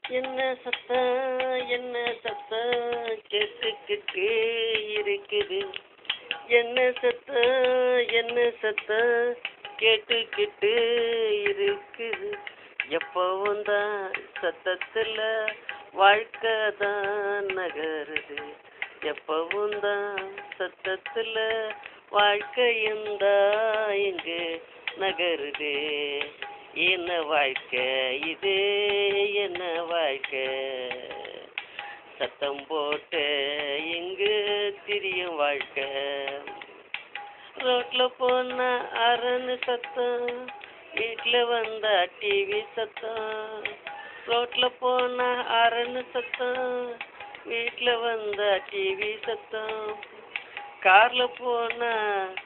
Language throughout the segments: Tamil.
என்ன சத்தம் என்ன சத்தம் கேட்டுக்கிட்டே இருக்குது என்ன சத்தம் என்ன சத்தம் கேட்டுக்கிட்டு இருக்குது எப்பவும் தான் சத்தத்துல வாழ்க்கை தான் நகருது எப்பவும் தான் சத்தத்துல வாழ்க்கையும் தான் இங்கு நகருது என்ன வாழ்க்கை இது என்ன வாழ்க்கை சத்தம் போட்டு இங்கு திரியும் வாழ்க்கை ரோட்ல போனா அரன்னு சத்தம் வீட்ல வந்தா டிவி சத்தம் ரோட்ல போனா அரன்னு சத்தம் வீட்ல வந்தா டிவி சத்தம் கார்ல போனா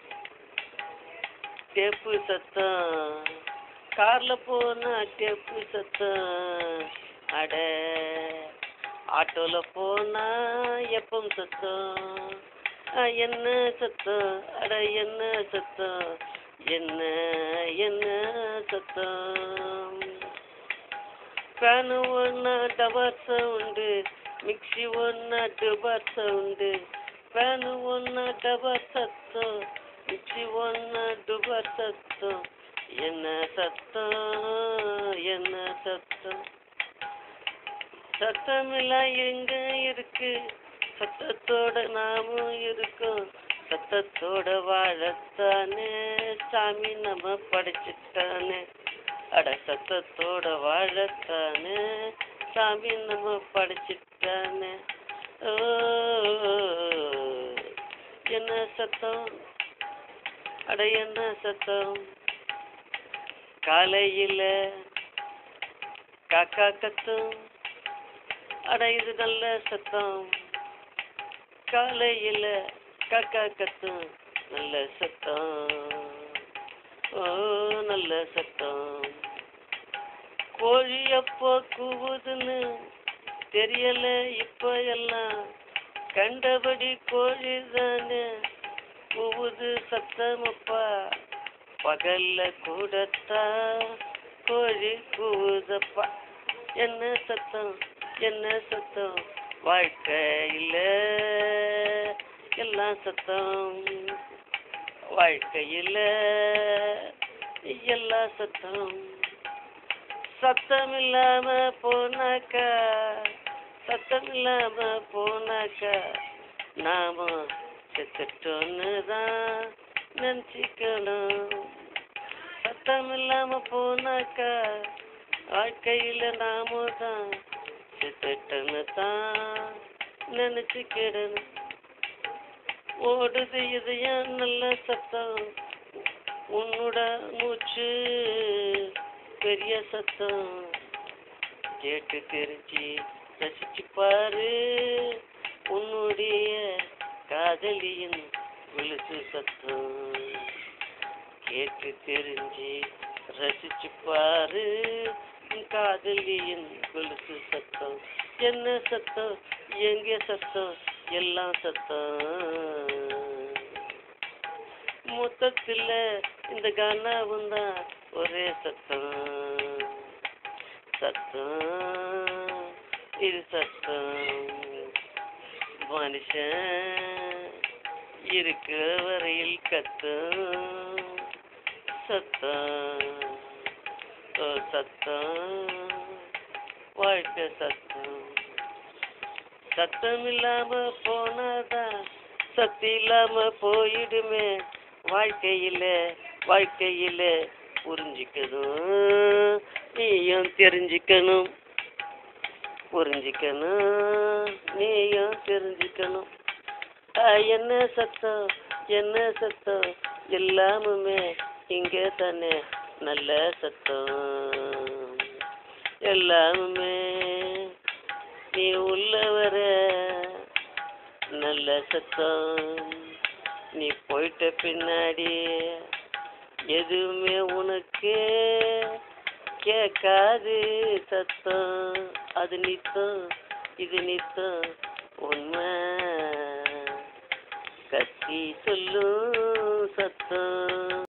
டேப்பு சத்தம் கார்ல போனா டேப்பு சத்தம் அட ஆட்டோல போனா எப்பம் சத்தம் ஆ, என்ன சத்தம் அட என்ன சத்தம் என்ன என்ன சத்தம் ஃபேனு ஒன்னா டபர் சவுண்டு மிக்ஸி ஒன்னா டபர் சவுண்டு ஃபேனு ஒன்னா டபர் சத்தம் மிக்ஸி ஒன்னா டபர் சத்தம் என்ன சத்தம் என்ன சத்தம் சத்தமெல்லாம் எங்க இருக்கு சத்தத்தோட நாமும் இருக்கோம் சத்தத்தோட வாழத்தானே சாமி நம்ம படைச்சிட்டானே அட சத்தத்தோட வாழத்தானே சாமி நம்ம படைச்சிட்டானே ஓ என்ன சத்தம் அட என்ன சத்தம் காலையில காக்கா கத்தும் அட இது நல்ல சத்தம் காலையில காக்கா கத்தும் நல்ல சத்தம் ஓ நல்ல சத்தம் கோழி அப்போ கூவுதுன்னு தெரியல இப்ப எல்லாம் கண்டபடி கோழி தானே கூவுது சத்தமப்பா பகல்ல கூடத்தான் கோழி கூவுதப்பா என்ன சத்தம் என்ன சத்தம் வாழ்க்கையில எல்லாம் சத்தம் வாழ்க்கையில எல்லா சத்தம் சத்தம் இல்லாம போனாக்கா சத்தம் இல்லாம போனாக்கா நாம செத்துட்டோன்னு தான் நினச்சிக்கணும் சத்தம் இல்லாம போனாக்கா வாழ்க்கையில நாம தான் செத்துட்டோன்னு தான் நினைச்சுக்கிடணும் ஓடுது இதயம் நல்ல சத்தம் உன்னோட மூச்சு பெரிய சத்தம் கேட்டு தெரிஞ்சு ரசிச்சு பாரு உன்னுடைய காதலியின் விழுத்து சத்தம் கேட்டு தெரிஞ்சு ரசிச்சு பாரு உன் காதலியின் கொலுசு சத்தம் என்ன சத்தம் எங்க சத்தம் எல்லாம் சத்தம் மொத்தத்துல இந்த கானாவும் தான் ஒரே சத்தம் சத்தம் இது சத்தம் மனுஷன் இருக்கிற வரையில் கத்தும் சத்தம் ஓ சத்தம் வாழ்க்கை சத்தம் சத்தம் இல்லாம போனாதான் சத்து இல்லாம போயிடுமே வாழ்க்கையில வாழ்க்கையில புரிஞ்சுக்கணும் நீயும் தெரிஞ்சுக்கணும் புரிஞ்சுக்கணும் நீயும் தெரிஞ்சுக்கணும் ஆ, என்ன சத்தம் என்ன சத்தம் எல்லாமுமே இங்க தானே நல்ல சத்தம் எல்லாமுமே நீ உள்ள வர நல்ல சத்தம் நீ போயிட்ட பின்னாடி எதுவுமே உனக்கு கேட்காது சத்தம் அது நித்தம் இது நித்தம் உண்மை கத்தி சொல்லும் சத்தம்